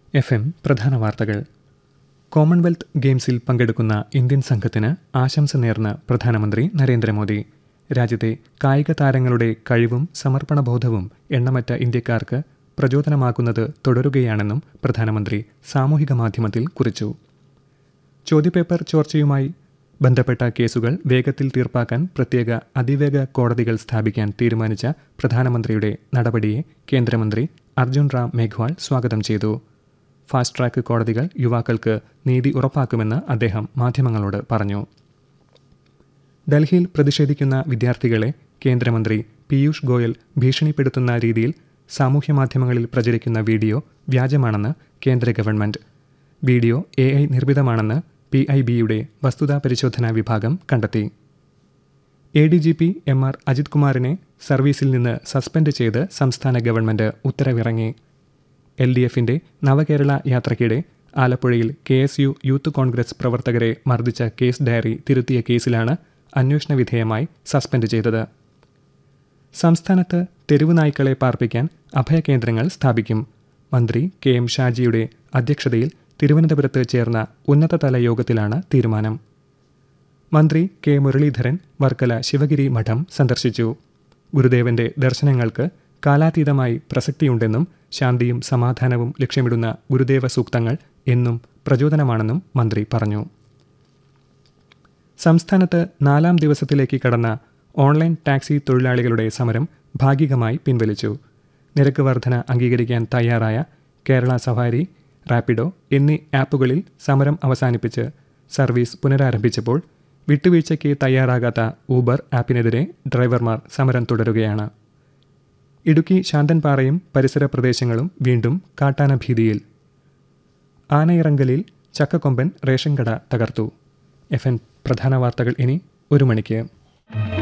F M പ്രധാന വാർത്തകൾ Commonwealth ഗെയിംസിൽ പങ്കെടുക്കുന്ന ഇന്ത്യൻ സംഘത്തിന് ആശംസ നേർന്ന് പ്രധാനമന്ത്രി നരേന്ദ്രമോദി രാജ്യത്തെ കായിക താരങ്ങളുടെ കഴിവും സമർപ്പണബോധവും എണ്ണമറ്റ ഇന്ത്യക്കാർക്ക് പ്രചോദനമാക്കുന്നത് തുടരുകയാണെന്നും പ്രധാനമന്ത്രി സാമൂഹിക മാധ്യമത്തിൽ കുറിച്ചു ചോദ്യപേപ്പർ ചോർച്ചയുമായി ബന്ധപ്പെട്ട കേസുകൾ വേഗത്തിൽ തീർപ്പാക്കാൻ പ്രത്യേക അതിവേഗ കോടതികൾ സ്ഥാപിക്കാൻ തീരുമാനിച്ച പ്രധാനമന്ത്രിയുടെ നടപടിയെ കേന്ദ്രമന്ത്രി അർജുൻ റാം മേഘ്വാൾ സ്വാഗതം ചെയ്തു ഫാസ്റ്റ് ട്രാക്ക് കോടതികൾ യുവാക്കൾക്ക് നീതി ഉറപ്പാക്കുമെന്ന് അദ്ദേഹം മാധ്യമങ്ങളോട് പറഞ്ഞു ഡൽഹിയിൽ പ്രതിഷേധിക്കുന്ന വിദ്യാർത്ഥികളെ കേന്ദ്രമന്ത്രി പീയൂഷ് ഗോയൽ ഭീഷണിപ്പെടുത്തുന്ന രീതിയിൽ സാമൂഹ്യമാധ്യമങ്ങളിൽ പ്രചരിക്കുന്ന വീഡിയോ വ്യാജമാണെന്ന് കേന്ദ്ര ഗവൺമെന്റ് വീഡിയോ എ ഐ നിർമ്മിതമാണെന്ന് പി ഐ ബിയുടെ വസ്തുതാ പരിശോധനാ വിഭാഗം കണ്ടെത്തി A D G P M R Ajith കുമാറിനെ സർവീസിൽ നിന്ന് സസ്പെൻഡ് ചെയ്ത് സംസ്ഥാന ഗവൺമെന്റ് ഉത്തരവിറങ്ങി എൽ ഡി എഫിന്റെ നവകേരള യാത്രയ്ക്കിടെ ആലപ്പുഴയിൽ K S U youth Congress പ്രവർത്തകരെ മർദ്ദിച്ച കേസ് ഡയറി തിരുത്തിയ കേസിലാണ് അന്വേഷണ വിധേയമായി സസ്പെൻഡ് ചെയ്തത് സംസ്ഥാനത്ത് തെരുവ് നായ്ക്കളെ പാർപ്പിക്കാൻ അഭയകേന്ദ്രങ്ങൾ സ്ഥാപിക്കും മന്ത്രി കെ എം ഷാജിയുടെ അധ്യക്ഷതയിൽ തിരുവനന്തപുരത്ത് ചേർന്ന ഉന്നതതല യോഗത്തിലാണ് തീരുമാനം മന്ത്രി കെ മുരളീധരൻ വർക്കല ശിവഗിരി മഠം സന്ദർശിച്ചു ഗുരുദേവന്റെ ദർശനങ്ങൾക്ക് കാലാതീതമായി പ്രസക്തിയുണ്ടെന്നും ശാന്തിയും സമാധാനവും ലക്ഷ്യമിടുന്ന ഗുരുദേവ സൂക്തങ്ങൾ എന്നും പ്രചോദനമാണെന്നും മന്ത്രി പറഞ്ഞു സംസ്ഥാനത്ത് നാലാം ദിവസത്തിലേക്ക് കടന്ന ഓൺലൈൻ ടാക്സി തൊഴിലാളികളുടെ സമരം ഭാഗികമായി പിൻവലിച്ചു നിരക്ക് വർധന അംഗീകരിക്കാൻ തയ്യാറായ കേരള സഫാരി റാപ്പിഡോ എന്നീ ആപ്പുകളിൽ സമരം അവസാനിപ്പിച്ച് സർവീസ് പുനരാരംഭിച്ചപ്പോൾ വിട്ടുവീഴ്ചയ്ക്ക് തയ്യാറാകാത്ത ഊബർ ആപ്പിനെതിരെ ഡ്രൈവർമാർ സമരം തുടരുകയാണ് ഇടുക്കി ശാന്തൻപാറയും പരിസര പ്രദേശങ്ങളും വീണ്ടും കാട്ടാന ഭീതിയിൽ ആനയിറങ്കലിൽ ചക്കക്കൊമ്പൻ റേഷൻ കട തകർത്തു എഫ് എൻ പ്രധാന വാർത്തകൾ ഇനി ഒരു മണിക്ക്